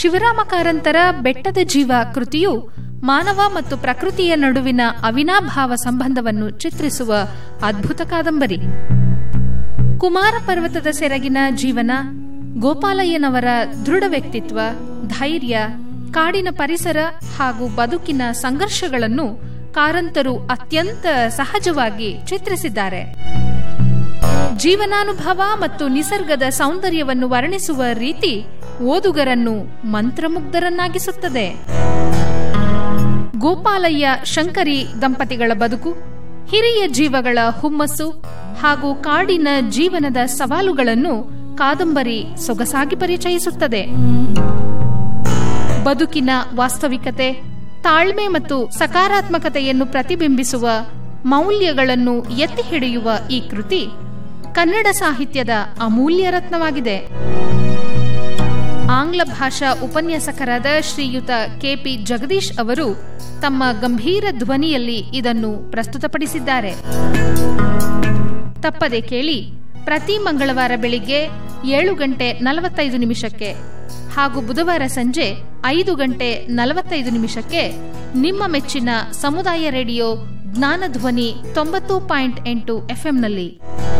ಶಿವರಾಮ ಕಾರಂತರ ಬೆಟ್ಟದ ಜೀವ ಕೃತಿಯು ಮಾನವ ಮತ್ತು ಪ್ರಕೃತಿಯ ನಡುವಿನ ಅವಿನಾಭಾವ ಸಂಬಂಧವನ್ನು ಚಿತ್ರಿಸುವ ಅದ್ಭುತ ಕಾದಂಬರಿ ಕುಮಾರ ಪರ್ವತದ ಸೆರಗಿನ ಜೀವನ ಗೋಪಾಲಯ್ಯನವರ ದೃಢ ವ್ಯಕ್ತಿತ್ವ ಧೈರ್ಯ ಕಾಡಿನ ಪರಿಸರ ಹಾಗೂ ಬದುಕಿನ ಸಂಘರ್ಷಗಳನ್ನು ಕಾರಂತರು ಅತ್ಯಂತ ಸಹಜವಾಗಿ ಚಿತ್ರಿಸಿದ್ದಾರೆ ಜೀವನಾನುಭವ ಮತ್ತು ನಿಸರ್ಗದ ಸೌಂದರ್ಯವನ್ನು ವರ್ಣಿಸುವ ರೀತಿ ಓದುಗರನ್ನು ಮಂತ್ರಮುಗ್ಧರನ್ನಾಗಿಸುತ್ತದೆ ಗೋಪಾಲಯ್ಯ ಶಂಕರಿ ದಂಪತಿಗಳ ಬದುಕು ಹಿರಿಯ ಜೀವಗಳ ಹುಮ್ಮಸ್ಸು ಹಾಗೂ ಕಾಡಿನ ಜೀವನದ ಸವಾಲುಗಳನ್ನು ಕಾದಂಬರಿ ಸೊಗಸಾಗಿ ಪರಿಚಯಿಸುತ್ತದೆ ಬದುಕಿನ ವಾಸ್ತವಿಕತೆ ತಾಳ್ಮೆ ಮತ್ತು ಸಕಾರಾತ್ಮಕತೆಯನ್ನು ಪ್ರತಿಬಿಂಬಿಸುವ ಮೌಲ್ಯಗಳನ್ನು ಎತ್ತಿ ಹಿಡಿಯುವ ಈ ಕೃತಿ ಕನ್ನಡ ಸಾಹಿತ್ಯದ ಅಮೂಲ್ಯ ರತ್ನವಾಗಿದೆ ಆಂಗ್ಲ ಭಾಷಾ ಉಪನ್ಯಾಸಕರಾದ ಶ್ರೀಯುತ ಕೆಪಿ ಜಗದೀಶ್ ಅವರು ತಮ್ಮ ಗಂಭೀರ ಧ್ವನಿಯಲ್ಲಿ ಇದನ್ನು ಪ್ರಸ್ತುತಪಡಿಸಿದ್ದಾರೆ ತಪ್ಪದೆ ಕೇಳಿ ಪ್ರತಿ ಮಂಗಳವಾರ ಬೆಳಿಗ್ಗೆ ಏಳು ಗಂಟೆ ನಲವತ್ತೈದು ನಿಮಿಷಕ್ಕೆ ಹಾಗೂ ಬುಧವಾರ ಸಂಜೆ ಐದು ಗಂಟೆ ನಲವತ್ತೈದು ನಿಮಿಷಕ್ಕೆ ನಿಮ್ಮ ಮೆಚ್ಚಿನ ಸಮುದಾಯ ರೇಡಿಯೋ ಜ್ಞಾನಧ್ವನಿ ತೊಂಬತ್ತು ಪಾಯಿಂಟ್ ಎಂಟು ಎಫ್ಎಂನಲ್ಲಿ